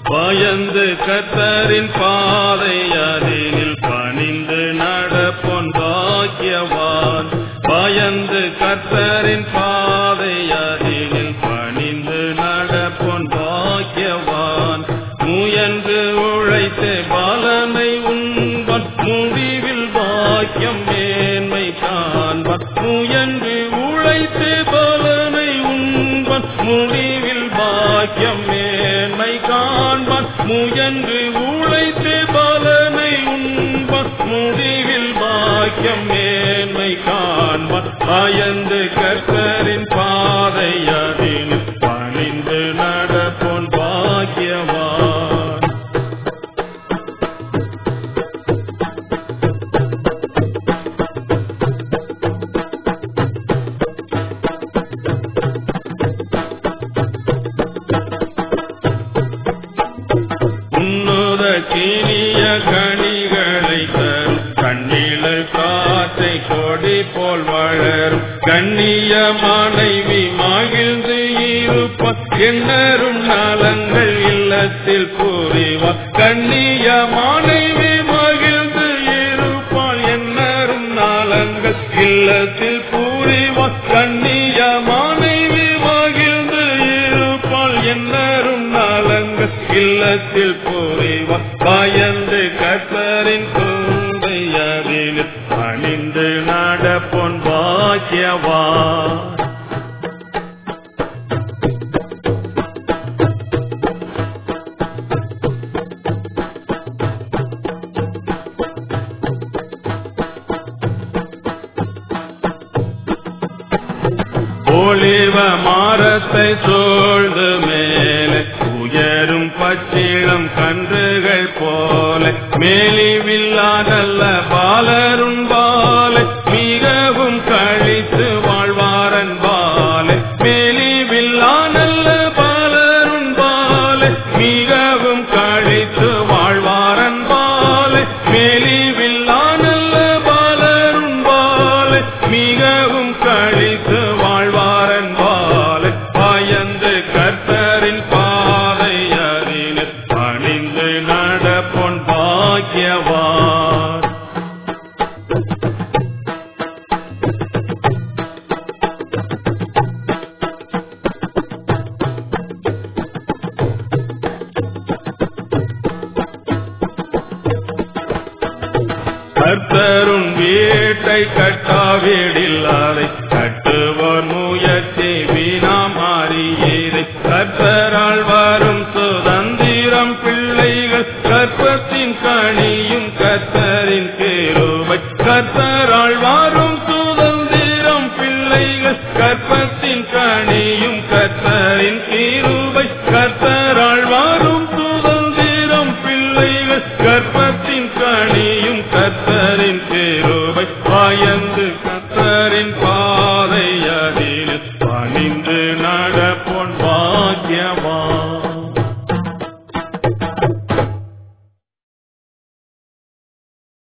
பயந்து கத்தரின் பாதை அதினில் பணிந்து நடப்பொன் பாக்கியவான் பயந்து கத்தரின் பாதை அதினில் பணிந்து நடப்பொன் பாக்கியவான் முயன்று உழைத்து பலனை உண்பன் முடிவில் பாக்கியம் மேன்மை காண்பன் முயன்று உழைத்து பலனை உண்பன் முடிவில் பாக்கியம் மேன்மை காண்பன் முயன்று உழைத்து பலனை உண்பன் முடிவில் பாக்கியம் மேன்மை காண்பன் பயந்து கர்த்தரின் பாதை அதில் பணிந்து நடப்போன் பாக்கியவான் உன்னத கிணிய கனிகளை தரும் கண்ணிழல் காற்றை கொடி போல் வளரும் கண்ணிய மனைவி மகிழ்ந்து இருப்பார் எண்ணரும் நலங்கள் இல்லத்தில் புரிவார் கண்ணிய மனைவி மகிழ்ந்து இருப்பாள் எண்ணரும் நலங்கள் இல்லத்தில் புரிவார் கண்ணிய மனைவி மகிழ்ந்து இருப்பாள் எண்ணரும் நலங்கள் இல்லத்தில் புரிவார் பயந்து கத்தரின் கொண்டை அதில் பணிந்து நடப்பொன் பாக்கியவான் ஒளிவ மாரத்தை சூழ்ந்து மேலே உயரும் பச்சிளம் கன்றுகள் போல மேலிவில்லா நல்ல பாலருண் பாலை மிகவும் கழித்து வாழ்வாரன் பாலை மேலிவில்லா நல்ல பாலருண் பாலை மிகவும் கழித்து வாழ்வாரன் பாலை மேலிவில்லா நல்ல பாலருண் பாலை மிகவும் கழித்து வாழ்வாரன் பாலை பயந்து கர்த்தரின் பாதை அறிந்து பணிந்து நடப்பொன் பாக்கியவான் கர்த்தரும் வீட்டை கட்டாவிடில் அதை கட்டுவோர் முயற்சி வீணா மாறியீரை கர்த்தரால் வரும் சுதந்திரம் பிள்ளைகள் கற்பத்தின் கனியும் கர்த்தரின் கேருவை கர்த்தரால் வரும் சுதந்திரம் பிள்ளைகள் கற்பத்தின் கனியும் கர்த்தரின் கீருவை கர்த்தரால் வரும் சுதந்திரம் பிள்ளைகள் கற்பத்தின் கனியும் கர்த்தரின் பேருவை பயந்து கர்த்தரின்